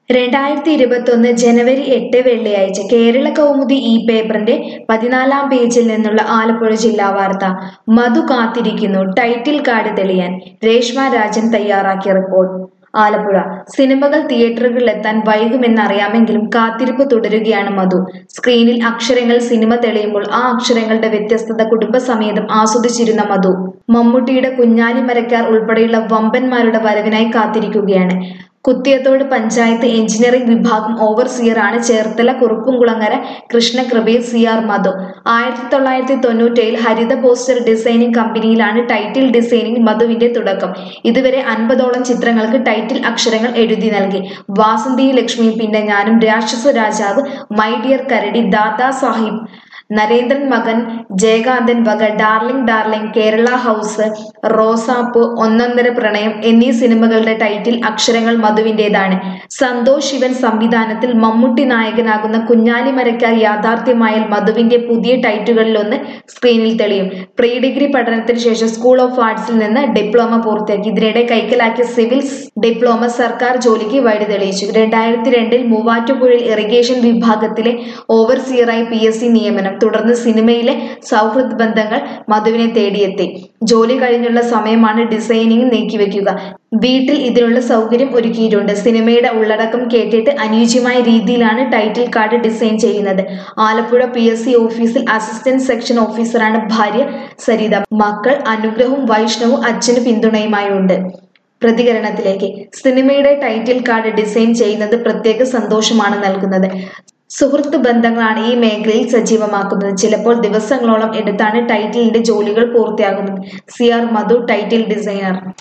രണ്ടായിരത്തി ഇരുപത്തൊന്ന് ജനുവരി എട്ട് വെള്ളിയാഴ്ച കേരള കൗമുദി ഈ പേപ്പറിന്റെ പതിനാലാം പേജിൽ നിന്നുള്ള ആലപ്പുഴ ജില്ലാ വാർത്ത മധു കാത്തിരിക്കുന്നു ടൈറ്റിൽ കാർഡ് തെളിയാൻ രേഷ്മ രാജൻ തയ്യാറാക്കിയ റിപ്പോർട്ട് ആലപ്പുഴ സിനിമകൾ തിയേറ്ററുകളിലെത്താൻ വൈകുമെന്നറിയാമെങ്കിലും കാത്തിരിപ്പ് തുടരുകയാണ് മധു സ്ക്രീനിൽ അക്ഷരങ്ങൾ സിനിമ തെളിയുമ്പോൾ ആ അക്ഷരങ്ങളുടെ വ്യത്യസ്തത കുടുംബസമേതം ആസ്വദിച്ചിരുന്ന മധു മമ്മൂട്ടിയുടെ കുഞ്ഞാലി മരക്കാർ ഉൾപ്പെടെയുള്ള വമ്പന്മാരുടെ വരവിനായി കാത്തിരിക്കുകയാണ് കുത്തിയത്തോട് പഞ്ചായത്ത് എഞ്ചിനീയറിംഗ് വിഭാഗം ഓവർസിയറാണ് ചേർത്തല കുറുപ്പുംകുളങ്ങര കൃഷ്ണകൃപയിൽ സി ആർ മധു ആയിരത്തി തൊള്ളായിരത്തി തൊണ്ണൂറ്റേഴിൽ ഹരിത പോസ്റ്റർ ഡിസൈനിംഗ് കമ്പനിയിലാണ് ടൈറ്റിൽ ഡിസൈനിംഗ് മധുവിന്റെ തുടക്കം ഇതുവരെ അൻപതോളം ചിത്രങ്ങൾക്ക് ടൈറ്റിൽ അക്ഷരങ്ങൾ എഴുതി നൽകി വാസന്തി ലക്ഷ്മി പിന്നെ ഞാനും രാക്ഷസ രാജാവ് മൈ ഡിയർ കരടി ദാദാ സാഹിബ് നരേന്ദ്രൻ മകൻ ജയകാന്തൻ വക ഡാർലിംഗ് ഡാർലിംഗ് കേരള ഹൗസ് റോസാപ്പ് ഒന്നൊന്നര പ്രണയം എന്നീ സിനിമകളുടെ ടൈറ്റിൽ അക്ഷരങ്ങൾ മധുവിൻ്റെതാണ് സന്തോഷ് ശിവൻ സംവിധാനത്തിൽ മമ്മൂട്ടി നായകനാകുന്ന കുഞ്ഞാലി മരക്കാർ യാഥാർത്ഥ്യമായാൽ മധുവിന്റെ പുതിയ ടൈറ്റുകളിലൊന്ന് സ്ക്രീനിൽ തെളിയും പ്രീ ഡിഗ്രി പഠനത്തിന് ശേഷം സ്കൂൾ ഓഫ് ആർട്സിൽ നിന്ന് ഡിപ്ലോമ പൂർത്തിയാക്കി ഇതിനിടെ കൈക്കലാക്കിയ സിവിൽ ഡിപ്ലോമ സർക്കാർ ജോലിക്ക് വഴി തെളിയിച്ചു രണ്ടായിരത്തി രണ്ടിൽ മൂവാറ്റുപുഴയിൽ ഇറിഗേഷൻ വിഭാഗത്തിലെ ഓവർസിയറായി പി എസ് സി നിയമനം തുടർന്ന് സിനിമയിലെ സൗഹൃദ ബന്ധങ്ങൾ മധുവിനെ തേടിയെത്തി ജോലി കഴിഞ്ഞുള്ള സമയമാണ് ഡിസൈനിങ് നീക്കിവെക്കുക വീട്ടിൽ ഇതിനുള്ള സൗകര്യം ഒരുക്കിയിട്ടുണ്ട് സിനിമയുടെ ഉള്ളടക്കം കേട്ടിട്ട് അനുയോജ്യമായ രീതിയിലാണ് ടൈറ്റിൽ കാർഡ് ഡിസൈൻ ചെയ്യുന്നത് ആലപ്പുഴ പി എസ് സി ഓഫീസിൽ അസിസ്റ്റന്റ് സെക്ഷൻ ഓഫീസറാണ് ഭാര്യ സരിത മക്കൾ അനുഗ്രഹവും വൈഷ്ണവും അച്ഛന് പിന്തുണയുമായുണ്ട് പ്രതികരണത്തിലേക്ക് സിനിമയുടെ ടൈറ്റിൽ കാർഡ് ഡിസൈൻ ചെയ്യുന്നത് പ്രത്യേക സന്തോഷമാണ് നൽകുന്നത് സുഹൃത്ത് ബന്ധങ്ങളാണ് ഈ മേഖലയിൽ സജീവമാക്കുന്നത് ചിലപ്പോൾ ദിവസങ്ങളോളം എടുത്താണ് ടൈറ്റിലിന്റെ ജോലികൾ പൂർത്തിയാകുന്നത് C R Madhu title designer